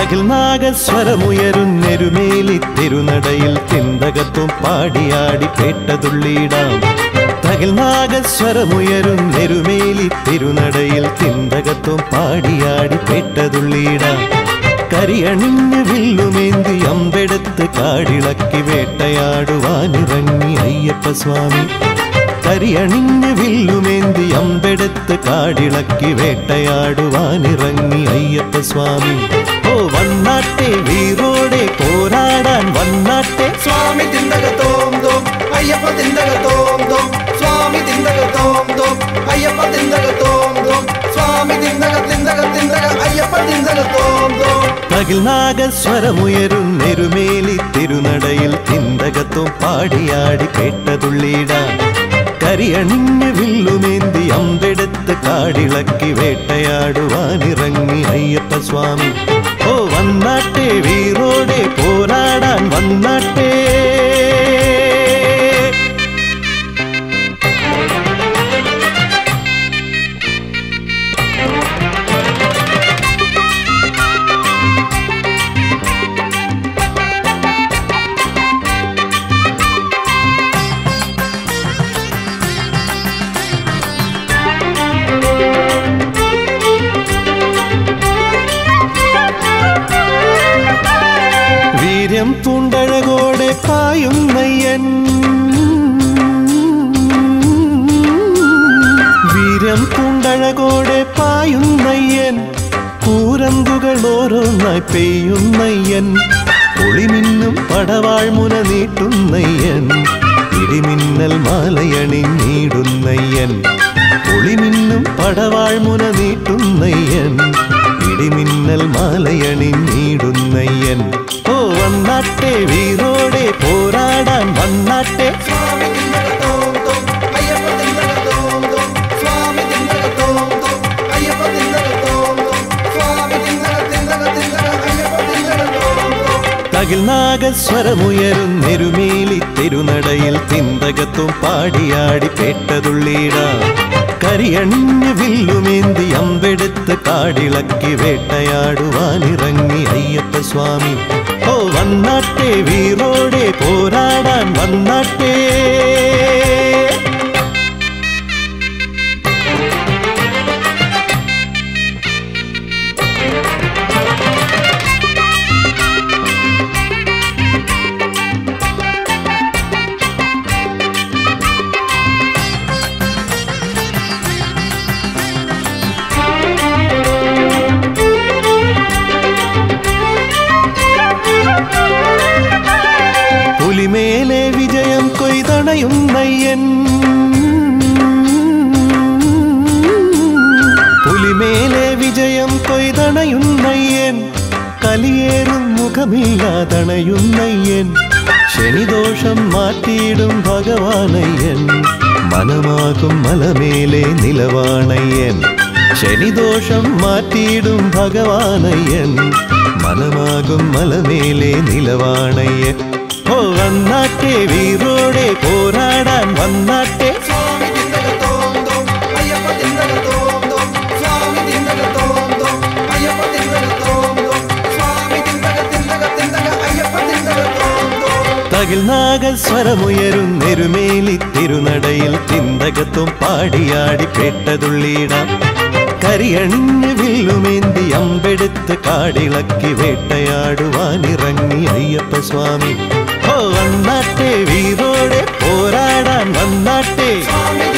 തകിൽ നാഗസ്വരമുയരുന്നെരുമേലി തിരുനടയിൽ തിന്തകത്വം പാടിയാടി പേട്ടതുള്ളിയിടാം തകിൽ നാഗസ്വരമുയരുന്നെരുമേലി തിരുനടയിൽ തിന്തകത്വം പാടിയാടി പേട്ടതുള്ളിയിടാം കരിയണിഞ്ഞ് വില്ലുമേന്തി അമ്പെടുത്ത് കാടിളക്കി വേട്ടയാടുവാനിറങ്ങി അയ്യപ്പ സ്വാമി കരിയണിഞ്ഞ് വില്ലുമേന്തി അമ്പെടുത്ത് കാടിളക്കി വേട്ടയാടുവാനിറങ്ങി അയ്യപ്പ സ്വാമി ഓ വന്നാട്ടെ വീറോടെ പോരാടാൻ വന്നാട്ടെ സ്വാമി തിന്തക തോം തോം അയ്യപ്പ തിന്തക തോം തോം സ്വാമി തിന്തക തോം തോം അയ്യപ്പ തിന്തക തോം തോം സ്വാമി തിന്തക തിന്തക തിന്തക അയ്യപ്പ തിന്തക തോം തോം തകിൽ നാഗസ്വരമുയരുന്നെരുമേലി തിരുനടയിൽ തിന്തകത്വം പാടിയാടി കേട്ടതുള്ളിടാൻ കരിയണിഞ്ഞ് വില്ലുമേന്തി അമ്പെടുത്ത് കാടിളക്കി വേട്ടയാടുവാനിറങ്ങി അയ്യപ്പ സ്വാമി ഓ വന്നാട്ടെ വീറോടെ പോരാടാൻ വന്നാട്ടെ വീര്യം പൂണ്ടഴകോടെ പായും നയ്യൻ വീര്യം പൂണ്ടഴകോടെ പായും നയ്യൻ കൂരമ്പുകൾ ഓരോന്നായി പെയ്യും നയ്യൻ ഒളിമിന്നും പടവാഴ്മുന നീട്ടും നയ്യൻ ഇടിമിന്നൽ മാലയണിഞ്ഞിടുന്നയ്യൻ ഒളിമിന്നും പടവാഴ്മുന നീട്ടും നയ്യൻ ഇടിമിന്നൽ മാലയണിഞ്ഞിടുന്നയ്യൻ ഓ വന്നാട്ടെ വീറോടെ പോരാടാൻ വന്നാട്ടെ സ്വാമി തിന്തക തോം തോം അയ്യപ്പ തിന്തക തോം തോം സ്വാമി തിന്തക തോം തോം അയ്യപ്പ തിന്തക തോം തോം സ്വാമി തിന്തക തിന്തക തിന്തക അയ്യപ്പ തിന്തക തോം തോം തകിൽ നാഗസ്വരമുയരുന്നെരുമേലി തിരുനടയിൽ തിന്തകത്വം പാടിയാടി പേട്ടതുള്ളിടാം കരിയണിഞ്ഞ് വില്ലുമേന്തി അമ്പെടുത്ത് കാടിളക്കി വേട്ടയാടുവാനിറങ്ങി അയ്യപ്പ സ്വാമി ഓ വന്നാട്ടെ വീറോടെ പോരാടാൻ വന്നാട്ടെ പുലിമേലെ വിജയം കൊയ്തണയും നയ്യൻ പുലിമേലെ വിജയം കൊയ്തണയും നയ്യൻ കലിയേറും മുഖമില്ലാതണയും നയ്യൻ ശനിദോഷം മാറ്റിയിടും ഭഗവാനയ്യൻ മനമാകും മലമേലെ നിലവാണയ്യൻ ശനിദോഷം മാറ്റിയിടും ഭഗവാനയ്യൻ മനമാകും മലമേലെ നിലവാണയ്യൻ ഓ വന്നാട്ടെ വീറോടെ പോരാടാൻ വന്നാട്ടെ സ്വാമി തിന്തക തോം തോം അയ്യപ്പ തിന്തക തോം തോം സ്വാമി തിന്തക തോം തോം അയ്യപ്പ തിന്തക തോം തോം സ്വാമി തിന്തക തിന്തക തിന്തക അയ്യപ്പ തിന്തക തോം തോം തകിൽ നാഗസ്വരമുയരുന്നെരുമേലി തിരുനടയിൽ തിന്തകത്വം പാടിയാടി പേട്ടതുള്ളിടാം കരിയണിഞ്ഞ് വില്ലുമേന്തി അമ്പെടുത്ത് കാടിളക്കി വേട്ടയാടുവാനിറങ്ങി അയ്യപ്പ സ്വാമി ഓ വന്നാട്ടെ വീറോടെ പോരാടാൻ വന്നാട്ടെ സ്വാമി